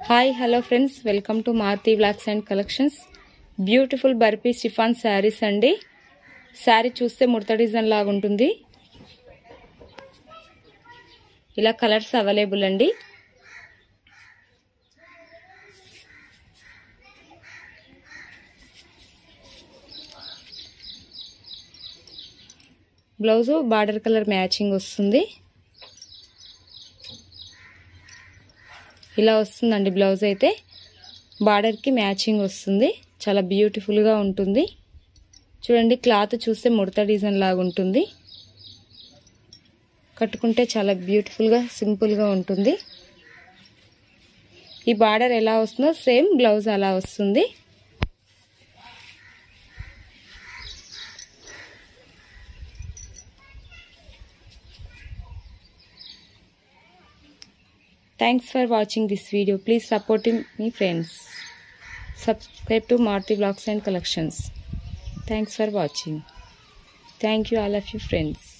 Hi hello friends welcome to Maruti blocks and collections beautiful బర్పీ chiffon saris అండి శారీ చూస్తే ముడత డిజైన్ లాగా ఉంటుంది ఇలా కలర్స్ అవైలబుల్ అండి బ్లౌజు బార్డర్ కలర్ మ్యాచింగ్ వస్తుంది ఇలా వస్తుందండి బ్లౌజ్ అయితే బార్డర్కి మ్యాచింగ్ వస్తుంది చాలా బ్యూటిఫుల్గా ఉంటుంది చూడండి క్లాత్ చూస్తే ముడత డిజైన్ లాగా ఉంటుంది కట్టుకుంటే చాలా బ్యూటిఫుల్గా సింపుల్గా ఉంటుంది ఈ బార్డర్ ఎలా వస్తుందో సేమ్ బ్లౌజ్ అలా వస్తుంది Thanks for watching this video. Please support me friends. Subscribe to Marti Vlogs and Collections. Thanks for watching. Thank you all of you friends.